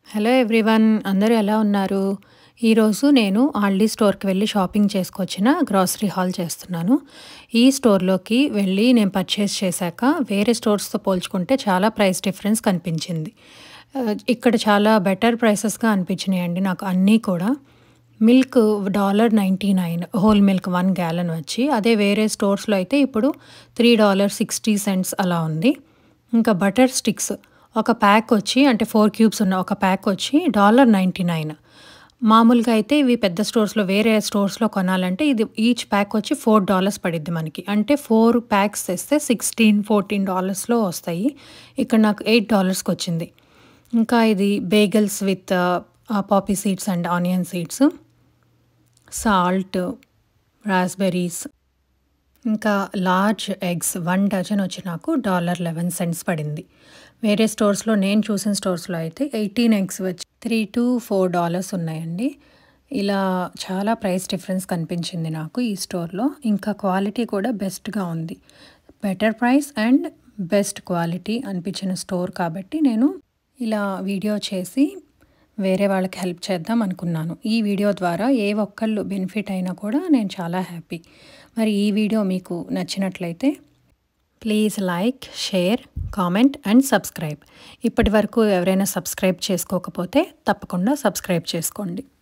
hello everyone అందరూ ఎలా ఉన్నారు ఈరోజు నేను ఆల్డీ స్టోర్కి వెళ్ళి షాపింగ్ చేసుకొచ్చిన గ్రాసరీ హాల్ చేస్తున్నాను ఈ స్టోర్లోకి వెళ్ళి నేను పర్చేస్ చేశాక వేరే స్టోర్స్తో పోల్చుకుంటే చాలా ప్రైస్ డిఫరెన్స్ కనిపించింది ఆ, ఇక్కడ చాలా బెటర్ ప్రైసెస్గా అనిపించినాయండి నాకు అన్నీ కూడా milk dollar ninety nine whole milk one gallon వచ్చి అదే వేరే స్టోర్స్లో అయితే ఇప్పుడు త్రీ డాలర్ సిక్స్టీ సెంట్స్ అలా ఉంది ఇంకా బటర్ స్టిక్స్ ఒక ప్యాక్ వచ్చి అంటే ఫోర్ క్యూబ్స్ ఉన్న ఒక ప్యాక్ వచ్చి డాలర్ నైంటీ నైన్ మామూలుగా అయితే ఇవి పెద్ద స్టోర్స్లో వేరే స్టోర్స్లో కొనాలంటే ఇది ఈచ్ ప్యాక్ వచ్చి ఫోర్ డాలర్స్ పడిద్ది మనకి అంటే ఫోర్ ప్యాక్స్ తెస్తే సిక్స్టీన్ ఫోర్టీన్ డాలర్స్లో వస్తాయి ఇక్కడ నాకు ఎయిట్ డాలర్స్కి వచ్చింది ఇంకా ఇది bagels with poppy seeds and onion seeds salt raspberries ఇంకా లార్జ్ ఎగ్స్ వన్ డజన్ వచ్చి నాకు డాలర్ లెవెన్ సెంట్స్ పడింది వేరే స్టోర్స్లో నేను చూసిన స్టోర్స్లో అయితే ఎయిటీన్ ఎగ్స్ వచ్చి త్రీ టు ఫోర్ డాలర్స్ ఉన్నాయండి ఇలా చాలా ప్రైస్ డిఫరెన్స్ కనిపించింది నాకు ఈ స్టోర్లో ఇంకా క్వాలిటీ కూడా బెస్ట్గా ఉంది better price and best quality అనిపించిన స్టోర్ కాబట్టి నేను ఇలా వీడియో చేసి వేరే వాళ్ళకి హెల్ప్ చేద్దాం అనుకున్నాను ఈ వీడియో ద్వారా ఏ ఒక్కళ్ళు బెనిఫిట్ అయినా కూడా నేను చాలా హ్యాపీ మరి ఈ వీడియో మీకు నచ్చినట్లయితే please like share comment and subscribe ఇప్పటి వరకు ఎవరైనా సబ్స్క్రైబ్ చేసుకోకపోతే తప్పకుండా సబ్స్క్రైబ్ చేసుకోండి